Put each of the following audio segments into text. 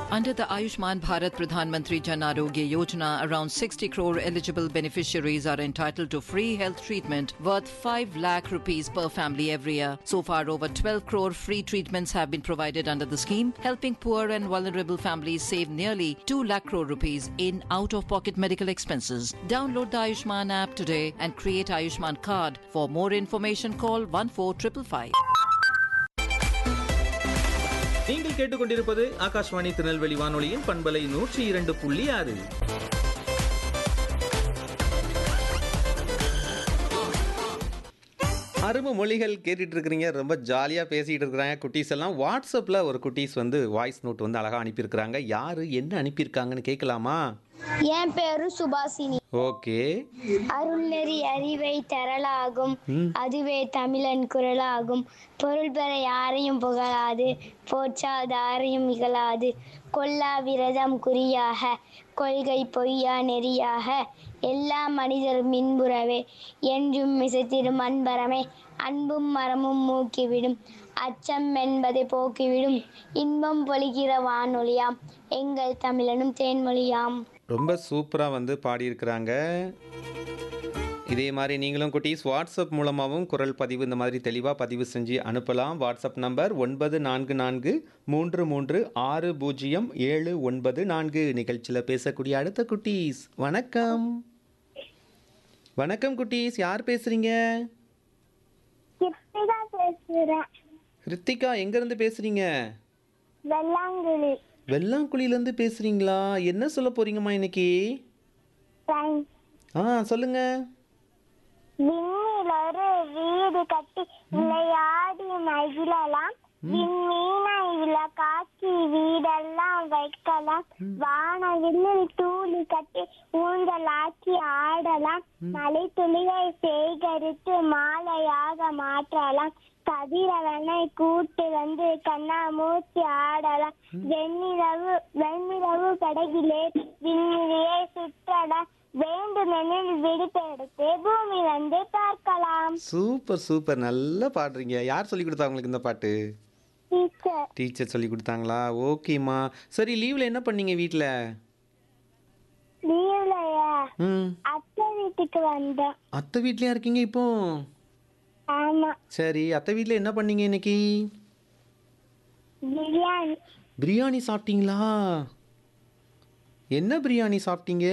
Under the Ayushman Bharat Pradhan Mantri Jan Arogya Yojana, around 60 crore eligible beneficiaries are entitled to free health treatment worth 5 lakh rupees per family every year. So far, over 12 crore free treatments have been provided under the scheme, helping poor and vulnerable families save nearly 2 lakh crore rupees in out-of-pocket medical expenses. Download the Ayushman app today and create Ayushman card. For more information, call 14555. நீங்கள் கேட்டுக்கொண்டிருப்பது ஆகாஷ்வாணி திருநெல்வேலி வானொலியின் பண்பலை நூற்றி இரண்டு புள்ளி ஆறு அருமை மொழிகள் கேட்டுட்டு இருக்கிறீங்க ரொம்ப ஜாலியாக பேசிகிட்டு இருக்கிறாங்க குட்டீஸ் எல்லாம் வாட்ஸ்அப்பில் ஒரு குட்டீஸ் வந்து வாய்ஸ் நோட் வந்து அழகாக அனுப்பியிருக்கிறாங்க யார் என்ன அனுப்பியிருக்காங்கன்னு கேட்கலாமா என் பேரு சுபாசினி ஓகே அருள்நெறி அறிவை தரலாகும் அதுவே தமிழன் குரலாகும் பொருள் பெற யாரையும் புகழாது போற்றாதாரையும் இகழாது கொல்லா விரதம் குறியாக கொள்கை பொய்யா நெறியாக எல்லா மனிதரும் மின்புறவே என்றும் மிசைத்திடும் அன்பரமே அன்பும் மரமும் மூக்கிவிடும் அச்சம் என்பதை போக்கிவிடும் இன்பம் பொழிகிற வானொலியாம் எங்கள் தமிழனும் தேன்மொழியாம் ரொம்ப சூப்பராக வந்து பாடியிருக்கிறாங்க இதே மாதிரி நீங்களும் குட்டீஸ் வாட்ஸ்அப் மூலமாகவும் குரல் பதிவு இந்த மாதிரி தெளிவாக பதிவு செஞ்சு அனுப்பலாம் வாட்ஸ்அப் நம்பர் ஒன்பது நான்கு நான்கு மூன்று மூன்று ஆறு பூஜ்ஜியம் ஏழு ஒன்பது நான்கு நிகழ்ச்சியில் பேசக்கூடிய அடுத்த குட்டீஸ் வணக்கம் வணக்கம் குட்டீஸ் யார் பேசுறீங்க கிருத்திகா பேசுறேன் ரித்திகா எங்கேருந்து பேசுறீங்க வெள்ளாங்குழி வெள்ளாங்குழியிலேருந்து பேசுறீங்களா என்ன சொல்ல போறீங்கம்மா இன்னைக்கு சயின்ஸ் ஆ சொல்லுங்க விண்ணில் ஒரு வீடு கட்டி விளையாடி மகிழலாம் விண்மீனை விளக்காக்கி வீடெல்லாம் வைக்கலாம் வானவில்லில் தூளி கட்டி ஊஞ்சலாக்கி ஆடலாம் மலை துளியை சேகரித்து மாலையாக மாற்றலாம் கதிரவனை கூட்டு வந்து கண்ணா மூச்சு ஆடலாம் வெண்ணிலவு வெண்ணிலவு படகிலே விண்ணிலையை சுற்றலாம் வேண்டுமெனில் விடுப்பெடுத்து பூமி வந்து பார்க்கலாம் சூப்பர் சூப்பர் நல்லா பாடுறீங்க யார் சொல்லி கொடுத்தா உங்களுக்கு இந்த பாட்டு டீச்சர் டீச்சர் சொல்லி கொடுத்தாங்களா ஓகேம்மா சரி லீவில் என்ன பண்ணீங்க வீட்டில் லீவ்லயா ம் அத்தை வீட்டுக்கு வந்தோம் அத்தை வீட்லையா இருக்கீங்க இப்போ ஆமா சரி அத்தை வீட்டில் என்ன பண்ணீங்க இன்னைக்கு பிரியாணி பிரியாணி சாப்பிட்டீங்களா என்ன பிரியாணி சாப்பிட்டீங்க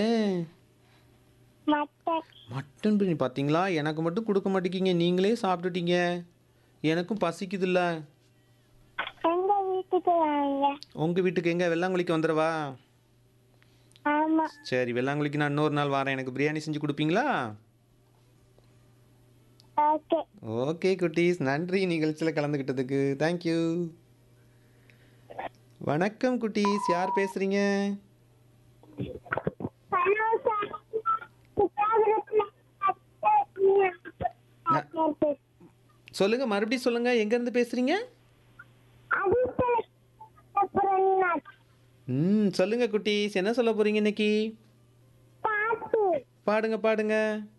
மட்டன் மட்டன் பிரியாணி பார்த்தீங்களா எனக்கு மட்டும் கொடுக்க மாட்டேங்கிங்க நீங்களே சாப்பிட்டுட்டீங்க எனக்கும் பசிக்குதுல்ல எங்க வீட்டுக்கு வாங்க உங்கள் வீட்டுக்கு எங்கே வெள்ளாங்குழிக்கு வந்துடவா ஆமா சரி வெள்ளாங்குழிக்கு நான் இன்னொரு நாள் வரேன் எனக்கு பிரியாணி செஞ்சு கொடுப்பீங்களா ஓகே ஓகே குட்டீஸ் நன்றி நிகழ்ச்சியில் கலந்துக்கிட்டதுக்கு தேங்க்யூ வணக்கம் குட்டீஸ் யார் பேசுறீங்க ஹலோ சார் சொல்லுங்க மறுபடியும் சொல்லுங்க எங்கேருந்து பேசுறீங்க ம் சொல்லுங்க குட்டீஸ் என்ன சொல்ல போறீங்க இன்னைக்கு பாட்டு பாடுங்க பாடுங்க